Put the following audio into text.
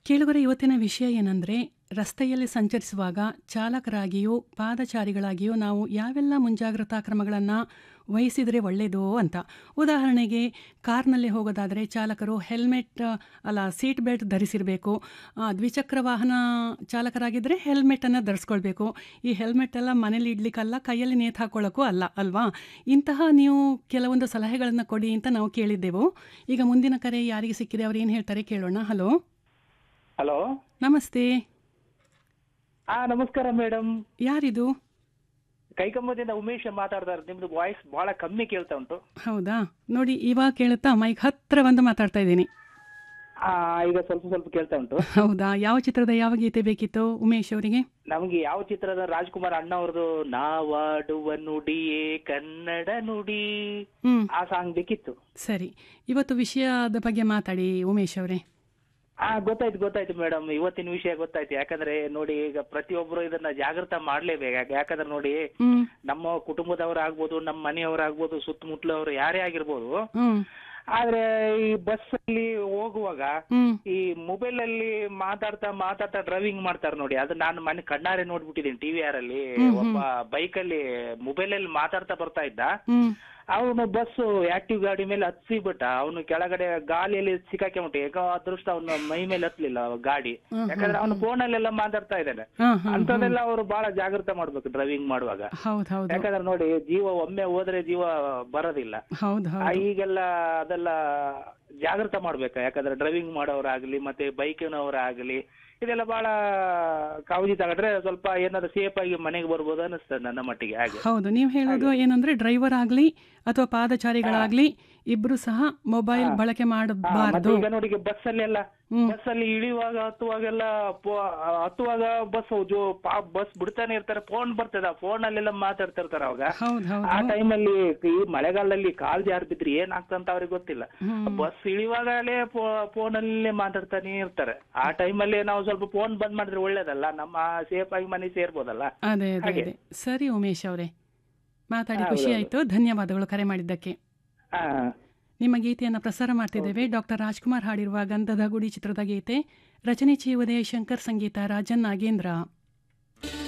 ಕೇಳುಗರೆ ಇವತ್ತಿನ ವಿಷಯ ಏನಂದರೆ ರಸ್ತೆಯಲ್ಲಿ ಸಂಚರಿಸುವಾಗ ಚಾಲಕರಾಗಿಯೂ ಪಾದಚಾರಿಗಳಾಗಿಯೂ ನಾವು ಯಾವೆಲ್ಲ ಮುಂಜಾಗ್ರತಾ ಕ್ರಮಗಳನ್ನು ವಹಿಸಿದರೆ ಒಳ್ಳೆಯದು ಅಂತ ಉದಾಹರಣೆಗೆ ಕಾರ್ನಲ್ಲಿ ಹೋಗೋದಾದರೆ ಚಾಲಕರು ಹೆಲ್ಮೆಟ್ ಅಲ್ಲ ಸೀಟ್ ಬೆಲ್ಟ್ ಧರಿಸಿರಬೇಕು ಆ, ದ್ವಿಚಕ್ರ ವಾಹನ ಚಾಲಕರಾಗಿದ್ದರೆ ಹೆಲ್ಮೆಟನ್ನು ಧರಿಸ್ಕೊಳ್ಬೇಕು ಈ ಹೆಲ್ಮೆಟ್ ಎಲ್ಲ ಮನೇಲಿ ಇಡ್ಲಿಕ್ಕಲ್ಲ ಕೈಯಲ್ಲಿ ನೇತು ಹಾಕೊಳ್ಳೋಕ್ಕೂ ಅಲ್ಲ ಅಲ್ವಾ ಇಂತಹ ನೀವು ಕೆಲವೊಂದು ಸಲಹೆಗಳನ್ನು ಕೊಡಿ ಅಂತ ನಾವು ಕೇಳಿದ್ದೆವು ಈಗ ಮುಂದಿನ ಕರೆ ಯಾರಿಗೆ ಸಿಕ್ಕಿದೆ ಅವ್ರು ಏನು ಹೇಳ್ತಾರೆ ಕೇಳೋಣ ಹಲೋ ಹಲೋ ನಮಸ್ತೆ ಹಾ ನಮಸ್ಕಾರ ಮೇಡಮ್ ಯಾರಿದು ಕೈಕಂಬದಿಂದ ಉಮೇಶ್ ಮಾತಾಡ್ತಾರೆ ನಿಮ್ದು ವಾಯ್ಸ್ ಬಹಳ ಕಮ್ಮಿ ಕೇಳ್ತಾ ಉಂಟು ಹೌದಾ ನೋಡಿ ಇವಾಗ ಕೇಳುತ್ತಾ ಮೈಕ್ ಹತ್ರ ಬಂದು ಮಾತಾಡ್ತಾ ಇದ್ದೀನಿ ಆ ಈಗ ಸ್ವಲ್ಪ ಸ್ವಲ್ಪ ಕೇಳ್ತಾ ಉಂಟು ಹೌದಾ ಯಾವ ಚಿತ್ರದ ಯಾವ ಗೀತೆ ಬೇಕಿತ್ತು ಉಮೇಶ್ ಅವರಿಗೆ ನಮ್ಗೆ ಯಾವ ಚಿತ್ರದ ರಾಜ್ಕುಮಾರ್ ಅಣ್ಣ ಅವ್ರದ್ದು ನಾವಾಡುವ ನುಡಿಯೇ ಕನ್ನಡ ನುಡಿ ಹ್ಮ್ ಆ ಸಾಂಗ್ ಬೇಕಿತ್ತು ಸರಿ ಇವತ್ತು ವಿಷಯದ ಬಗ್ಗೆ ಮಾತಾಡಿ ಉಮೇಶ್ ಅವರೇ ಹಾ ಗೊತ್ತಾಯ್ತು ಗೊತ್ತಾಯ್ತು ಮೇಡಮ್ ಇವತ್ತಿನ ವಿಷಯ ಗೊತ್ತಾಯ್ತು ಯಾಕಂದ್ರೆ ನೋಡಿ ಈಗ ಪ್ರತಿಯೊಬ್ರು ಇದನ್ನ ಜಾಗೃತ ಮಾಡ್ಲೇಬೇಕು ಯಾಕೆ- ಯಾಕಂದ್ರೆ ನೋಡಿ ಹ್ಮ್ ನಮ್ಮ ಕುಟುಂಬದವರಾಗ್ಬೋದು ನಮ್ಮ ಮನೆಯವರಾಗ್ಬೋದು ಸುತ್ತಮುತ್ತಲವರು ಯಾರೇ ಆಗಿರ್ಬೋದು ಹ್ಮ್ ಆದ್ರೆ ಈ ಬಸ್ ಅಲ್ಲಿ ಹೋಗುವಾಗ ಹ್ಮ್ ಈ ಮೊಬೈಲ್ ಅಲ್ಲಿ ಮಾತಾಡ್ತಾ ಮಾತಾಡ್ತಾ ಡ್ರೈವಿಂಗ್ ಮಾಡ್ತಾರೆ ನೋಡಿ ಅದು ನಾನು ಮನೆ ಕಣ್ಣಾರೆ ನೋಡ್ಬಿಟ್ಟಿದ್ದೀನಿ ಟಿವಿ ಆರ್ ಅಲ್ಲಿ ಒಬ್ಬ ಬೈಕ್ ಅಲ್ಲಿ ಮೊಬೈಲ್ ಅಲ್ಲಿ ಮಾತಾಡ್ತಾ ಬರ್ತಾ ಇದ್ದ ಹ್ಮ್ ಅವನು ಬಸ್ ಆಕ್ಟಿವ್ ಗಾಡಿ ಮೇಲೆ ಹತ್ಸಿ ಬಿಟ್ಟ ಅವನು ಕೆಳಗಡೆ ಗಾಲಿಯಲ್ಲಿ ಸಿಕ್ಕಾಕೊಂಬಿಟ್ಟು ಈಗ ಅದೃಷ್ಟ ಅವನ ಮೈ ಮೇಲೆ ಹತ್ಲಿಲ್ಲ ಗಾಡಿ ಯಾಕಂದ್ರೆ ಅವನು ಫೋನ್ ಅಲ್ಲೆಲ್ಲ ಮಾತಾಡ್ತಾ ಇದ್ದಾನೆ ಹಾ ಹಾ ಅಂತದೆಲ್ಲ ಅವರು ಬಹಳ ಜಾಗೃತ ಮಾಡ್ಬೇಕು ಡ್ರೈವಿಂಗ್ ಮಾಡುವಾಗ ಹೌದು ಹೌದು ಯಾಕಂದ್ರೆ ನೋಡಿ ಜೀವ ಒಮ್ಮೆ ಹೋದ್ರೆ ಜೀವ ಬರೋದಿಲ್ಲ ಹೌದು ಆ, ಹೌದು ಈಗೆಲ್ಲ ಅದೆಲ್ಲ ಜಾಗೃತ ಮಾಡ್ಬೇಕು ಯಾಕಂದ್ರೆ ಡ್ರೈವಿಂಗ್ ಮಾಡೋರಾಗ್ಲಿ ಮತ್ತೆ ಬೈಕಿನವರಾಗ್ಲಿ ಇದೆಲ್ಲ ಬಹಳ ಕಾಳಜಿ ತಗೊಂಡ್ರೆ ಸ್ವಲ್ಪ ಏನಾದ್ರು ಸೇಫ್ ಆಗಿ ಮನೆಗೆ ಬರ್ಬೋದು ಅನಿಸ್ತದೆ ನನ್ನ ಮಟ್ಟಿಗೆ ಹಾಗೆ ಹೌದು ನೀವು ಹೇಳೋದು ಏನಂದ್ರೆ ಡ್ರೈವರ್ ಆಗ್ಲಿ ಅಥವಾ ಪಾದಚಾರಿಗಳಾಗ್ಲಿ ಇಬ್ರು ಸಹ ಮೊಬೈಲ್ ಬಳಕೆ ಹಾ, ಮಾಡಬಾರ್ದು ಮತ್ತೆ ಈಗ ನೋಡಿ ಬಸ್ ಅಲ್ಲಿ ಎಲ್ಲ ಹ್ಮ್. ಬಸ್ ಅಲ್ಲಿ ಇಳಿಯುವಾಗ ಹತ್ತುವಾಗೆಲ್ಲ ಪೋ- ಹತ್ತುವಾಗ ಬಸ್ ಜೋ ಬಸ್ ಬಿಡ್ತಾನೆ ಇರ್ತಾರೆ ಫೋನ್ ಬರ್ತದ ಫೋನ್ ಅಲ್ಲೆಲ್ಲ ಮಾತಾಡ್ತಾ ಇರ್ತಾರೆ ಅವಾಗ ಹೌದು ಹೌದು ಆ ಟೈಮಲ್ಲಿ ಈ ಮಳೆಗಾಲದಲ್ಲಿ ಕಾಲ್ ಜಾರ್ ಬಿದ್ರಿ ಏನಾಗ್ತಂತ ಅವ್ರಿಗೆ ಗೊತ್ತಿಲ್ಲ ಹ್ಮ್. ಬಸ್ ಇಳಿಯುವಾಗಲೇ ಫೋನ್ ಅಲ್ಲೇ ಮಾತಾಡ್ತಾನೆ ಇರ್ತಾರೆ ಆ ಟೈಮಲ್ಲಿ ನಾವು ಸ್ವಲ್ಪ ಫೋನ್ ಬಂದ್ ಮಾಡಿದ್ರೆ ಒಳ್ಳೇದಲ್ಲ ನಮ್ಮ ಸೇಫ್ ಆಗಿ ಮನೆ ಸೇರ್ಬೋದಲ್ಲ ಅದೇ ಅದೇ ಹಾಗೆ. ಅದೇ ಸರಿ ಉಮೇಶ್ ಅವರೇ ಮಾತಾಡಿ ಹೌದು, ಖುಷಿ ಹೌದು. ಆಯ್ತು ಧನ್ಯವಾದಗಳು ಕರೆ ಮಾಡಿದ್ದಕ್ಕೆ ಹಾ ನಿಮ್ಮ ಗೀತೆಯನ್ನು ಪ್ರಸಾರ ಮಾಡ್ತಿದ್ದೇವೆ ಡಾಕ್ಟರ್ ರಾಜ್ಕುಮಾರ್ ಹಾಡಿರುವ ಗಂಧದ ಗುಡಿ ಚಿತ್ರದ ಗೀತೆ ರಚನೆ ಚಿ ಉದಯ ಶಂಕರ್ ಸಂಗೀತ ರಾಜನ್ ನಾಗೇಂದ್ರ